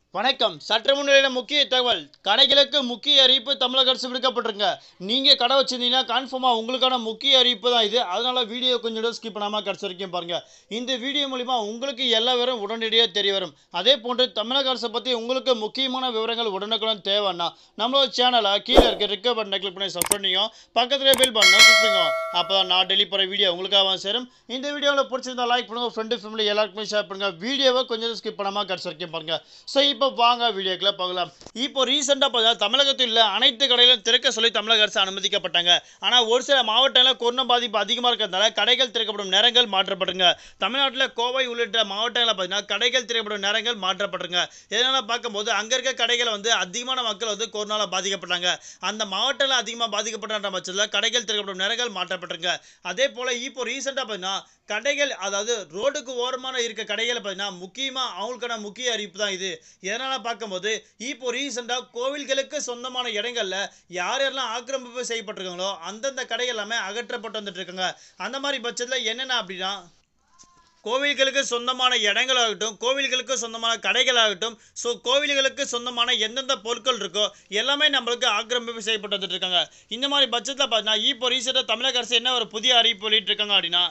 வணக்கம் சற்று முன்னிலையில முக்கிய தகவல் கடைகளுக்கு முக்கிய அறிவிப்பு தமிழக அரசு விடுக்கப்பட்டிருங்க நீங்கள் கடை வச்சிருந்தீங்கன்னா கன்ஃபார்மாக உங்களுக்கான முக்கிய அறிவிப்பு தான் இது அதனால வீடியோ கொஞ்சம் ஸ்கிப் பண்ணாமல் கடைசி வரைக்கும் பாருங்க இந்த வீடியோ மூலிமா உங்களுக்கு எல்லா விவரம் உடனடியாக தெரிய வரும் அதே போன்று தமிழக அரசை பற்றி உங்களுக்கு முக்கியமான விவரங்கள் உடனுக்குடன் தேவைன்னா நம்மளோட சேனலை கீழே இருக்க ரெக்க பட்டனை கிளிக் பண்ணி சப்ஸ்கிரைப் பண்ணிக்கோ பக்கத்தில் பில் பண்ண கிளிக் பண்ணிக்கோ அப்போ தான் நான் டெலி போகிற வீடியோ உங்களுக்காக வந்து சேரும் இந்த வீடியோவில் பிடிச்சிருந்தா லைக் பண்ணுங்க ஃப்ரெண்டு ஃபேமிலி எல்லாருக்குமே ஷேர் பண்ணுங்க வீடியோவை கொஞ்சம் ஸ்கிப் பண்ணாமல் கடைசி வரைக்கும் பாருங்க ஸோ இப்போ வாங்க வீடியோக்குள்ள பார்க்கலாம் இப்போ ரீசெண்டாக பார்த்தா தமிழகத்தில் உள்ள அனைத்து கடைகளும் திறக்க சொல்லி தமிழக அரசு அனுமதிக்கப்பட்டாங்க ஆனால் ஒரு சில மாவட்டங்களில் கொரோனா பாதிப்பு அதிகமாக இருக்கிறதுனால கடைகள் திறக்கப்படும் நேரங்கள் மாற்றப்பட்டுங்க தமிழ்நாட்டில் கோவை உள்ளிட்ட மாவட்டங்களில் பார்த்தீங்கன்னா கடைகள் திறக்கப்படும் நேரங்கள் மாற்றப்பட்டுருங்க இதனால் பார்க்கும்போது அங்கே இருக்க கடைகளை வந்து அதிகமான மக்கள் வந்து கொரோனாவில் பாதிக்கப்பட்டாங்க அந்த மாவட்டத்தில் அதிகமாக பாதிக்கப்பட்ட பட்சத்தில் கடைகள் திறக்கப்படும் நேரங்கள் மாற்றப்பட்டிருங்க அதே போல் இப்போ ரீசெண்டாக பார்த்தீங்கன்னா கடைகள் அதாவது ரோடுக்கு ஓரமான இருக்க கடைகளை பார்த்தீங்கன்னா முக்கியமாக அவங்களுக்கான முக்கிய அறிவிப்பு தான் இது எதனால் பார்க்கும்போது இப்போ ரீசெண்டாக கோவில்களுக்கு சொந்தமான இடங்கள்ல யார் யாரெல்லாம் ஆக்கிரமிப்பு செய்யப்பட்டிருக்காங்களோ அந்தந்த கடைகள் எல்லாமே அகற்றப்பட்டு வந்துட்டு இருக்காங்க அந்த மாதிரி பட்சத்தில் என்னென்ன அப்படின்னா கோவில்களுக்கு சொந்தமான இடங்களாகட்டும் கோவில்களுக்கு சொந்தமான கடைகளாகட்டும் ஸோ கோவில்களுக்கு சொந்தமான எந்தெந்த பொருட்கள் இருக்கோ எல்லாமே நம்மளுக்கு ஆக்கிரமிப்பு செய்யப்பட்டு வந்துட்டு இருக்காங்க இந்த மாதிரி பட்சத்தில் பார்த்தீங்கன்னா இப்போ ரீசெண்டாக தமிழக அரசு என்ன ஒரு புதிய அறிவிப்பு வெளியிட்டிருக்காங்க அப்படின்னா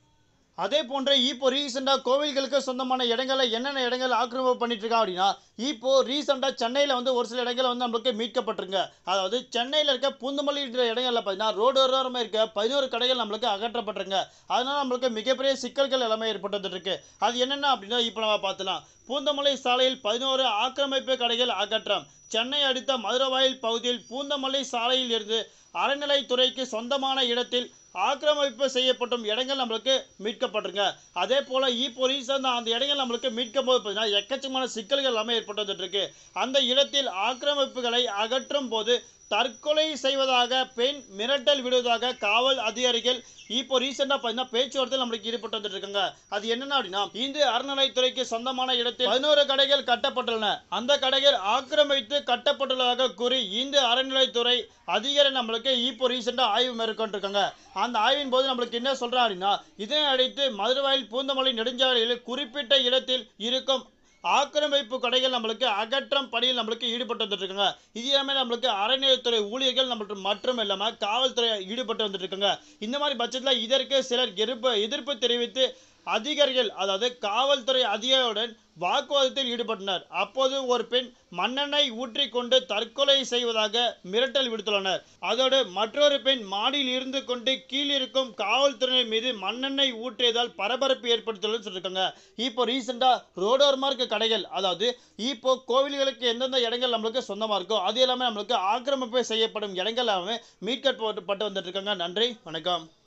அதே போன்ற இப்போ ரீசெண்டாக கோவில்களுக்கு சொந்தமான இடங்களை என்னென்ன இடங்கள் ஆக்கிரமிப்பு பண்ணிட்டு இருக்கா அப்படின்னா இப்போ ரீசெண்டாக சென்னையில் வந்து ஒரு சில இடங்கள் வந்து நம்மளுக்கு மீட்கப்பட்டிருங்க அதாவது சென்னையில் இருக்க பூந்தமல்லின்ற இடங்கள்ல பார்த்தீங்கன்னா ரோடு ஓரமாக இருக்க பதினோரு கடைகள் நம்மளுக்கு அகற்றப்பட்டிருங்க அதனால நம்மளுக்கு மிகப்பெரிய சிக்கல்கள் எல்லாமே ஏற்பட்டு வந்துட்டு இருக்கு அது என்னென்ன அப்படின்னா இப்போ நம்ம பார்த்துலாம் பூந்தமல்லி சாலையில் பதினோரு ஆக்கிரமிப்பு கடைகள் அகற்றம் சென்னை அடுத்த மதுரவாயில் பகுதியில் பூந்தமல்லி சாலையில் இருந்து அறநிலைத்துறைக்கு சொந்தமான இடத்தில் ஆக்கிரமிப்பு செய்யப்படும் இடங்கள் நம்மளுக்கு மீட்கப்பட்டிருங்க அதே போல் இப்போ ரீசெண்டாக அந்த இடங்கள் நம்மளுக்கு மீட்கும் போது பார்த்தீங்கன்னா எக்கச்சக்கமான சிக்கல்கள் எல்லாமே ஏற்பட்டு வந்துட்டு இருக்கு அந்த இடத்தில் ஆக்கிரமிப்புகளை அகற்றும் போது தற்கொலை செய்வதாக பெண் மிரட்டல் விடுவதாக காவல் அதிகாரிகள் இப்போ ரீசெண்டாக பார்த்தீங்கன்னா பேச்சுவார்த்தையில் நம்மளுக்கு ஈடுபட்டு வந்துட்டு இருக்காங்க அது என்னென்ன அப்படின்னா இந்து அறநிலைத்துறைக்கு சொந்தமான இடத்தில் பதினோரு கடைகள் கட்டப்பட்டுள்ளன அந்த கடைகள் ஆக்கிரமித்து கட்டப்பட்டுள்ளதாக கூறி இந்து அறநிலைத்துறை அதிகாரி நம்மளுக்கு இப்போ ரீசெண்டாக ஆய்வு மேற்கொண்டிருக்காங்க அந்த ஆய்வின் போது நம்மளுக்கு என்ன சொல்றா அப்படின்னா இதனை அடித்து மதுரவாயில் பூந்தமல்லி நெடுஞ்சாலையில் குறிப்பிட்ட இடத்தில் இருக்கும் ஆக்கிரமிப்பு கடைகள் நம்மளுக்கு அகற்றம் பணியில் நம்மளுக்கு ஈடுபட்டு வந்துட்டு இருக்காங்க இது எல்லாமே நம்மளுக்கு அறநிலையத்துறை ஊழியர்கள் நம்மளுக்கு மற்றும் இல்லாமல் காவல்துறை ஈடுபட்டு வந்துட்டு இருக்காங்க இந்த மாதிரி பட்சத்தில் இதற்கு சிலர் எதிர்ப்பு எதிர்ப்பு தெரிவித்து அதிகாரிகள் அதாவது காவல்துறை அதிகாரியுடன் வாக்குவாதத்தில் ஈடுபட்டனர் அப்போது ஒரு பெண் மண்ணெண்ணெய் ஊற்றிக்கொண்டு தற்கொலை செய்வதாக மிரட்டல் விடுத்துள்ளனர் அதோடு மற்றொரு பெண் மாடியில் இருந்து கொண்டு கீழிருக்கும் காவல்துறையினர் மீது மண்ணெண்ணெய் ஊற்றியதால் பரபரப்பு ஏற்படுத்துள்ளதுன்னு சொல்லியிருக்காங்க இப்போ ரீசெண்டாக ரோடோரமாக இருக்க கடைகள் அதாவது இப்போ கோவில்களுக்கு எந்தெந்த இடங்கள் நம்மளுக்கு சொந்தமாக இருக்கோ அது எல்லாமே நம்மளுக்கு ஆக்கிரமிப்பு செய்யப்படும் இடங்கள் எல்லாமே மீட்கப்பட்டு வந்துட்டு இருக்காங்க நன்றி வணக்கம்